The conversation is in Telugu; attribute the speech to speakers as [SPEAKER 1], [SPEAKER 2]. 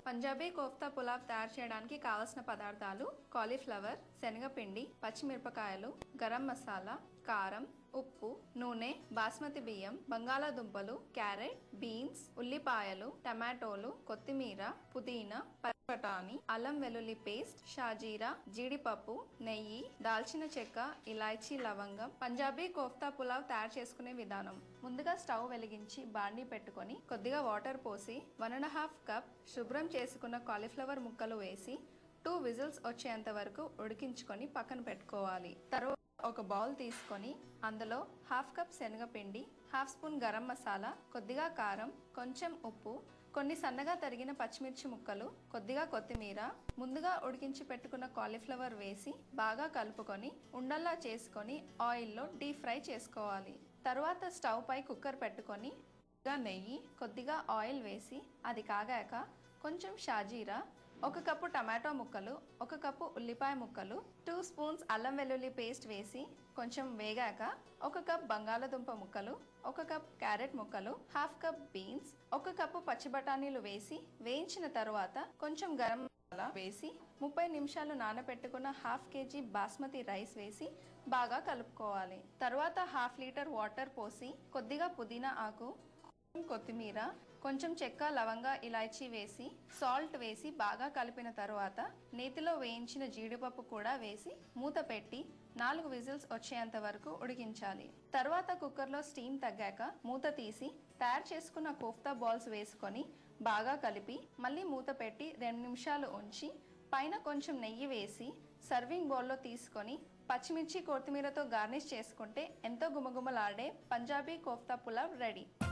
[SPEAKER 1] పంజాబీ కోఫ్తా పులావ్ తయారు చేయడానికి కావలసిన పదార్థాలు కాలీఫ్లవర్ శనగపిండి పచ్చిమిరపకాయలు గరం మసాలా కారం ఉప్పు నూనె బాస్మతి బియ్యం బంగాళాదుంపలు క్యారెట్ బీన్స్ ఉల్లిపాయలు టమాటోలు కొత్తిమీర పుదీనా బఠానీ అల్లం వెల్లుల్లి పేస్ట్ షాజీరా జీడిపప్పు నెయ్యి దాల్చిన చెక్క ఇలాచీ లవంగం పంజాబీ కోఫ్తా పులావ్ తయారు చేసుకునే విధానం ముందుగా స్టవ్ వెలిగించి బాండీ పెట్టుకొని కొద్దిగా వాటర్ పోసి వన్ అండ్ హాఫ్ కప్ శుభ్రం చేసుకున్న కాలీఫ్లవర్ ముక్కలు వేసి టూ విజిల్స్ వచ్చేంత వరకు ఉడికించుకొని పక్కన పెట్టుకోవాలి తర్వాత ఒక బౌల్ తీసుకొని అందులో హాఫ్ కప్ శనగపిండి హాఫ్ స్పూన్ గరం మసాలా కొద్దిగా కారం కొంచెం ఉప్పు కొన్ని సన్నగా తరిగిన పచ్చిమిర్చి ముక్కలు కొద్దిగా కొత్తిమీర ముందుగా ఉడికించి పెట్టుకున్న కాలీఫ్లవర్ వేసి బాగా కలుపుకొని ఉండల్లా చేసుకొని ఆయిల్లో డీప్ ఫ్రై చేసుకోవాలి తర్వాత స్టవ్ పై కుక్కర్ పెట్టుకొని కొద్దిగా నెయ్యి కొద్దిగా ఆయిల్ వేసి అది కాగాక కొంచెం షాజీరా ఒక కప్పు టమాటో ముక్కలు ఒక కప్పు ఉల్లిపాయ ముక్కలు టూ స్పూన్స్ అల్లం వెల్లుల్లి పేస్ట్ వేసి కొంచెం వేగాక ఒక కప్ బంగాళదుంప ముక్కలు ఒక కప్ క్యారెట్ ముక్కలు హాఫ్ కప్ బీన్స్ ఒక కప్పు పచ్చి బఠానీలు వేసి వేయించిన తరువాత కొంచెం గరం మసాలా వేసి ముప్పై నిమిషాలు నానబెట్టుకున్న హాఫ్ కేజీ బాస్మతి రైస్ వేసి బాగా కలుపుకోవాలి తర్వాత హాఫ్ లీటర్ వాటర్ పోసి కొద్దిగా పుదీనా ఆకు కొంచెం కొత్తిమీర కొంచెం చెక్క లవంగా ఇలాచీ వేసి సాల్ట్ వేసి బాగా కలిపిన తర్వాత నేతిలో వేయించిన జీడిపప్పు కూడా వేసి మూత పెట్టి నాలుగు విజిల్స్ వచ్చేంత వరకు ఉడికించాలి తర్వాత కుక్కర్లో స్టీమ్ తగ్గాక మూత తీసి తయారు చేసుకున్న కోఫ్తా బాల్స్ వేసుకొని బాగా కలిపి మళ్ళీ మూత పెట్టి రెండు నిమిషాలు ఉంచి పైన కొంచెం నెయ్యి వేసి సర్వింగ్ బౌల్లో తీసుకొని పచ్చిమిర్చి కొత్తిమీరతో గార్నిష్ చేసుకుంటే ఎంతో గుమగుమలాడే పంజాబీ కోఫ్తా పులావ్ రెడీ